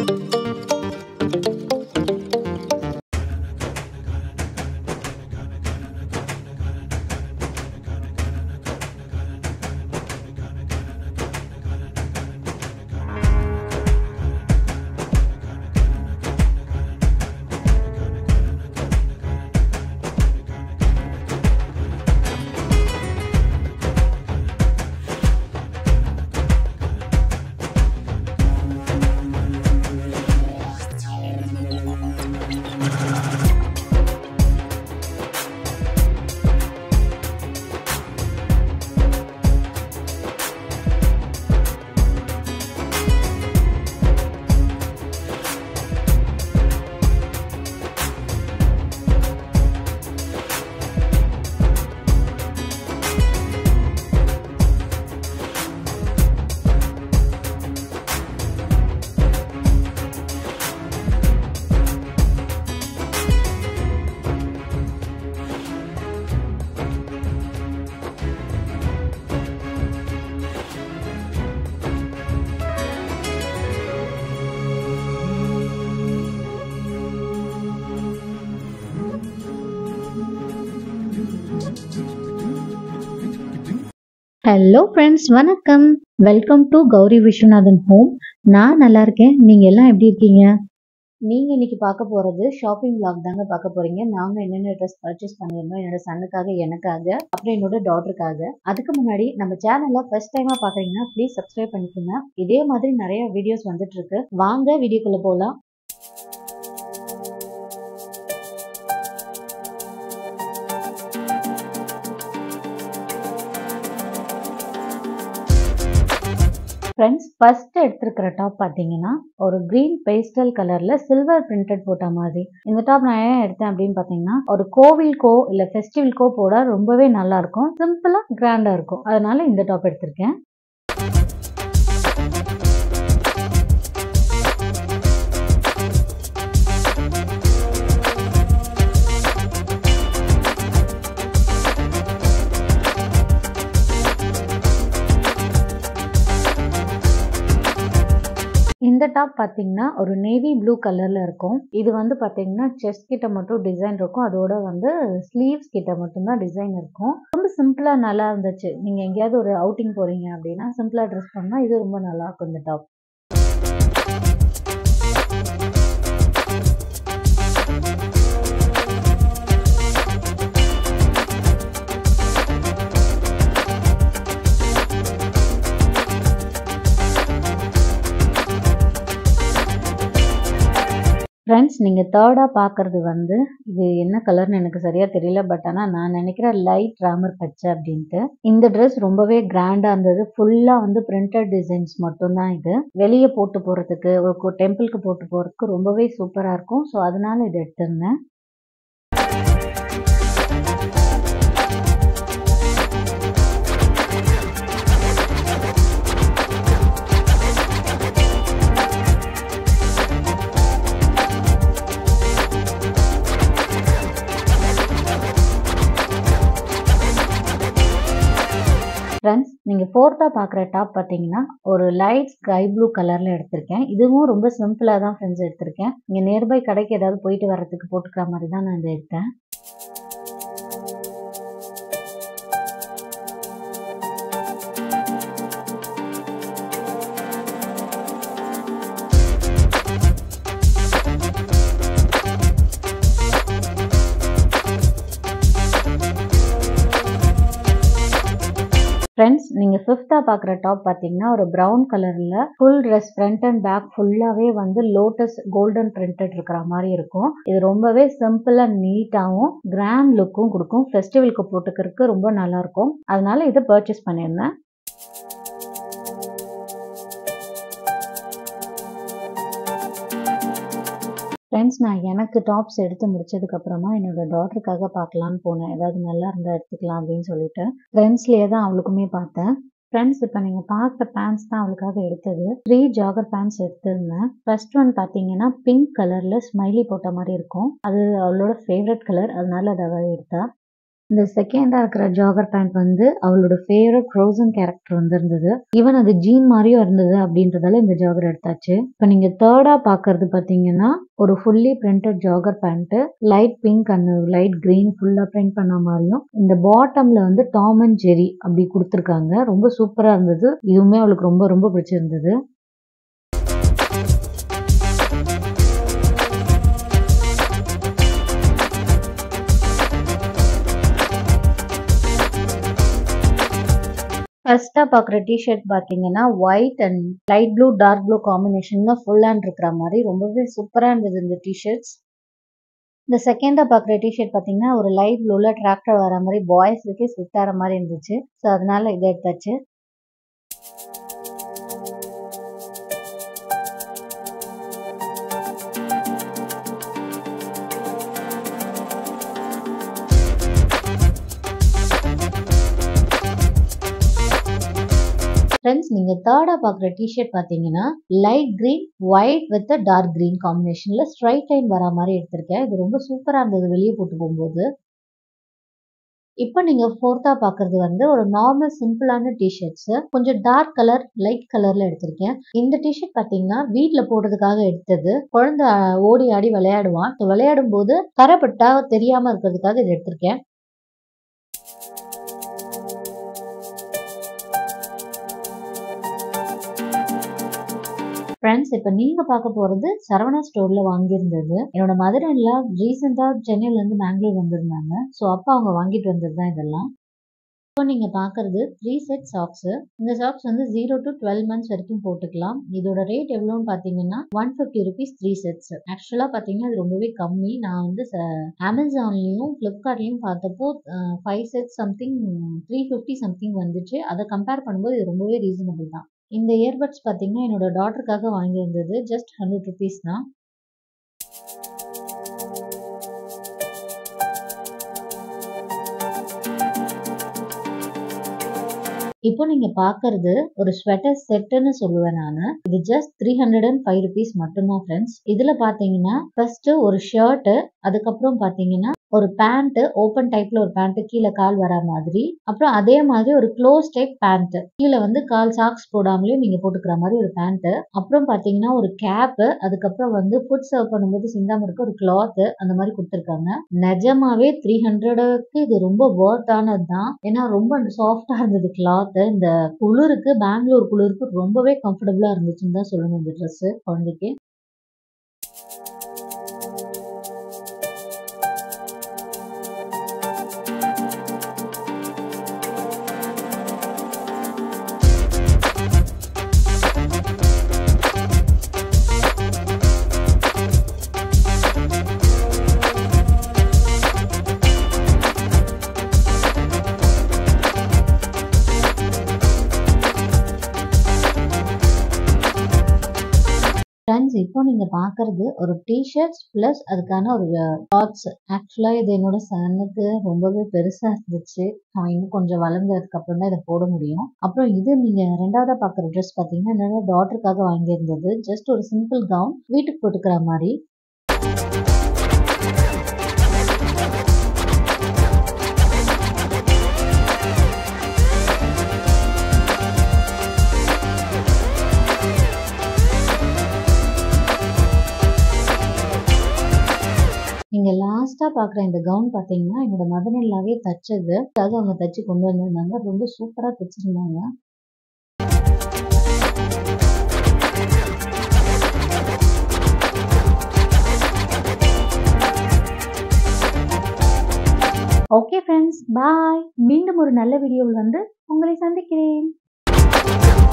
hello friends வணக்கம் welcome to Gowri Viswanathan home நான் நல்லா இருக்கேன் நீங்கள் எல்லாம் எப்படி இருக்கீங்க நீங்கள் இன்னைக்கு பார்க்க போகிறது ஷாப்பிங் vlog தாங்க பார்க்க போகிறீங்க நாங்கள் என்னென்ன ட்ரெஸ் பர்ச்சேஸ் பண்ணியிருந்தோம் என்னோட சன்னுக்காக எனக்காக அப்புறம் என்னோட டாட்டருக்காக அதுக்கு முன்னாடி நம்ம சேனலை ஃபர்ஸ்ட் டைமாக பார்க்குறீங்கன்னா ப்ளீஸ் சப்ஸ்கிரைப் பண்ணிக்கோங்க இதே மாதிரி நிறைய வீடியோஸ் வந்துட்டு இருக்கு வாங்க வீடியோக்குள்ளே போகலாம் ஃப்ரெண்ட்ஸ் ஃபர்ஸ்ட் எடுத்திருக்கிற டாப் பார்த்தீங்கன்னா ஒரு க்ரீன் பேஸ்டல் கலர்ல சில்வர் பிரிண்டட் போட்ட மாதிரி இந்த டாப் நான் ஏன் எடுத்தேன் அப்படின்னு பார்த்தீங்கன்னா ஒரு கோவில்கோ இல்லை ஃபெஸ்டிவல்கோ போட ரொம்பவே நல்லா இருக்கும் சிம்பிளா கிராண்டா இருக்கும் அதனால இந்த டாப் எடுத்திருக்கேன் இந்த டாப் பார்த்தீங்கன்னா ஒரு நேவி ப்ளூ கலர்ல இருக்கும் இது வந்து பார்த்தீங்கன்னா செஸ்ட் கிட்ட மட்டும் டிசைன் இருக்கும் அதோட வந்து ஸ்லீவ்ஸ் கிட்ட மட்டும்தான் டிசைன் இருக்கும் ரொம்ப சிம்பிளா நல்லா இருந்துச்சு நீங்க எங்கேயாவது ஒரு அவுட்டிங் போறீங்க அப்படின்னா சிம்பிளா ட்ரெஸ் பண்ணா இது ரொம்ப நல்லா இருக்கும் இந்த டாப் ஃப்ரெண்ட்ஸ் நீங்கள் தேர்டாக பார்க்குறது வந்து இது என்ன கலர்னு எனக்கு சரியாக தெரியல பட் ஆனால் நான் நினைக்கிறேன் லைட் ராமர் பச்சை அப்படின்ட்டு இந்த ட்ரெஸ் ரொம்பவே கிராண்டாக இருந்தது ஃபுல்லாக வந்து பிரிண்டட் டிசைன்ஸ் மட்டும்தான் இது வெளியே போட்டு போகிறதுக்கு ஒரு டெம்பிளுக்கு போட்டு போகிறதுக்கு ரொம்பவே சூப்பராக இருக்கும் ஸோ அதனால இது எடுத்திருந்தேன் ஃப்ரெண்ட்ஸ் நீங்கள் ஃபோர்த்தாக பார்க்குற டாப் பார்த்தீங்கன்னா ஒரு லைட் ஸ்கை ப்ளூ கலரில் எடுத்திருக்கேன் இதுவும் ரொம்ப சிம்பிளாக தான் ஃப்ரெண்ட்ஸ் எடுத்திருக்கேன் இங்கே நியர்பை கடைக்கு ஏதாவது போயிட்டு வர்றதுக்கு போட்டுக்கிற மாதிரி தான் நான் இதை எடுத்தேன் ஃப்ரெண்ட்ஸ் நீங்கள் ஃபிஃப்த்தாக பார்க்குற டாப் பார்த்தீங்கன்னா ஒரு ப்ரௌன் கலரில் full dress front and back ஃபுல்லாகவே வந்து லோட்டஸ் கோல்டன் பிரிண்டட் இருக்கிற மாதிரி இருக்கும் இது ரொம்பவே சிம்பிளாக நீட்டாகவும் கிராண்ட் லுக்கும் கொடுக்கும் ஃபெஸ்டிவலுக்கு போட்டுக்கிறதுக்கு ரொம்ப நல்லாயிருக்கும் அதனால இதை பர்ச்சேஸ் பண்ணியிருந்தேன் ஃப்ரெண்ட்ஸ் நான் எனக்கு டாப்ஸ் எடுத்து முடிச்சதுக்கப்புறமா என்னோட டாட்டருக்காக பார்க்கலான்னு போனேன் ஏதாவது நல்லா இருந்தால் எடுத்துக்கலாம் அப்படின்னு சொல்லிட்டு ஃப்ரெண்ட்ஸ்லேயே தான் அவளுக்குமே பார்த்தேன் ஃப்ரெண்ட்ஸ் இப்போ நீங்கள் பார்க்குற பேண்ட்ஸ் தான் அவளுக்காக எடுத்தது த்ரீ ஜாகர் பேண்ட்ஸ் எடுத்திருந்தேன் ஃபர்ஸ்ட் ஒன் பார்த்தீங்கன்னா பிங்க் கலரில் ஸ்மைலி போட்ட மாதிரி இருக்கும் அது அவளோட ஃபேவரட் கலர் அதனால அதை அவள் எடுத்தா இந்த செகண்டா இருக்கிற ஜாகர் பேண்ட் வந்து அவளோட ஃபேவரட் ஃப்ரோசன் கேரக்டர் வந்து இருந்தது ஈவன் அது ஜீன் மாதிரியும் இருந்தது அப்படின்றதால இந்த ஜாகர் எடுத்தாச்சு இப்போ நீங்க தேர்டா பாக்குறது பாத்தீங்கன்னா ஒரு fully printed jogger pant light pink and light green ஃபுல்லா பிரிண்ட் பண்ண மாதிரியும் இந்த பாட்டம்ல வந்து டாம் அண்ட் ஜெரி அப்படி கொடுத்துருக்காங்க ரொம்ப சூப்பரா இருந்தது இதுவுமே அவளுக்கு ரொம்ப ரொம்ப பிடிச்சிருந்தது ஃபர்ஸ்டா பாக்குற டிஷர்ட் பாத்தீங்கன்னா white and light blue dark blue காம்பினேஷன்ல ஃபுல் ஹேண்ட் இருக்கிற மாதிரி ரொம்பவே சூப்பரா இருந்தது இந்த டிஷர்ட்ஸ் இந்த செகண்டா பாக்குற டிஷர்ட் பாத்தீங்கன்னா ஒரு லைட் ப்ளூல டிராக்டர் வர மாதிரி பாய்ஸ்க்கு செட் ஆகிற மாதிரி இருந்துச்சு ஸோ அதனால இதை எடுத்தாச்சு ஃப்ரெண்ட்ஸ் நீங்க தேர்டா பாக்குற டிஷர்ட் பாத்தீங்கன்னா light green white with dark green காம்பினேஷன்ல ஸ்ட்ரைட் லைன் வர மாதிரி எடுத்திருக்கேன் இது ரொம்ப சூப்பரா இருந்தது வெளியே போட்டு போகும்போது இப்போ நீங்க ஃபோர்த்தா பாக்குறது வந்து ஒரு நார்மல் சிம்பிளான டிஷர்ட்ஸ் கொஞ்சம் டார்க் கலர் லைட் கலர்ல எடுத்திருக்கேன் இந்த டிஷர்ட் பாத்தீங்கன்னா வீட்ல போடுறதுக்காக எடுத்தது குழந்தை ஓடி ஆடி விளையாடுவான் விளையாடும் போது கரைப்பட்டா தெரியாம இருக்கிறதுக்காக இது எடுத்திருக்கேன் ஃப்ரெண்ட்ஸ் இப்போ நீங்கள் பார்க்க போகிறது சரவணா ஸ்டோரில் வாங்கியிருந்தது என்னோட மதர் இல்லா ரீசெண்டாக சென்னையிலேருந்து பெங்களூர் வந்திருந்தாங்க ஸோ அப்போ அவங்க வாங்கிட்டு வந்தது தான் இதெல்லாம் இப்போ நீங்கள் பார்க்குறது த்ரீ செட் சாக்ஸு இந்த சாக்ஸ் வந்து ஜீரோ டு டுவெல் மந்த்ஸ் வரைக்கும் போட்டுக்கலாம் இதோட ரேட் எவ்வளோன்னு பார்த்தீங்கன்னா one fifty rupees three sets ஆக்சுவலாக பார்த்தீங்கன்னா அது ரொம்பவே கம்மி நான் வந்து அமேசான்லேயும் ஃப்ளிப்கார்ட்லேயும் பார்த்தப்போ five set something three fifty something வந்துச்சு அதை கம்பேர் பண்ணும்போது இது ரொம்பவே ரீசனபிள் தான் இந்த இயர்பட்ஸ் பார்த்தீங்கன்னா என்னோட டாட்டருக்காக வாங்கியிருந்தது ஜஸ்ட் ஹண்ட்ரட் ருபீஸ் தான் இப்போ நீங்க பாக்குறது ஒரு ஸ்வெட்டர் செட்டுன்னு சொல்லுவேன் நான் இது just three hundred and five rupees மட்டும்தான் ஃப்ரெண்ட்ஸ் இதுல பாத்தீங்கன்னா ஃபர்ஸ்ட் ஒரு ஷர்ட் அதுக்கப்புறம் பாத்தீங்கன்னா ஒரு பேண்ட் ஓப்பன் டைப்ல ஒரு பேண்ட் கீழே கால் வரா மாதிரி அப்புறம் அதே மாதிரி ஒரு க்ளோஸ் டைப் பேண்ட் கீழே வந்து கால் சாக்ஸ் போடாமலே நீங்க போட்டுக்கிற மாதிரி ஒரு பேண்ட் அப்புறம் பாத்தீங்கன்னா ஒரு கேப் அதுக்கப்புறம் வந்து ஃபுட் சர்வ் பண்ணும்போது சிந்தாம இருக்க ஒரு கிளாத் அந்த மாதிரி கொடுத்துருக்காங்க நிஜமாவே த்ரீ ஹண்ட்ரடுக்கு இது ரொம்ப ஒர்த் ஆனது தான் ஏன்னா ரொம்ப சாஃப்டா இருந்தது கிளாத் இந்த குளிருக்கு பெங்களூர் குளிருக்கு ரொம்பவே கம்ஃபர்டபுளா இருந்துச்சுன்னு தான் சொல்லணும் இந்த ட்ரெஸ் குழந்தைக்கு ஃப்ரெண்ட்ஸ் இப்போ நீங்க பாக்குறது ஒரு டிஷர்ட்ஸ் பிளஸ் அதுக்கான ஒரு டாட்ஸ் ஆக்சுவலா இது என்னோட சனுக்கு ரொம்பவே பெருசா இருந்துச்சு அவன் இன்னும் கொஞ்சம் வளர்ந்ததுக்கு அப்புறம் தான் இதை போட முடியும் அப்புறம் இது நீங்க ரெண்டாவதா பாக்குற ட்ரெஸ் பாத்தீங்கன்னா என்னோட டாட்டருக்காக வாங்கியிருந்தது ஜஸ்ட் ஒரு சிம்பிள் கவுன் வீட்டுக்கு போட்டுக்கிற மாதிரி நீங்க லாஸ்டா பாக்குற இந்த கவுன் பாத்தீங்கன்னா என்னோட மதனில்லாவே தச்சது அது அவங்க தச்சு கொண்டு வந்திருந்தாங்க ரொம்ப சூப்பரா தச்சிருந்தாங்க ஓகே ஃப்ரெண்ட்ஸ் பாய் மீண்டும் ஒரு நல்ல வீடியோவில் வந்து உங்களை சந்திக்கிறேன்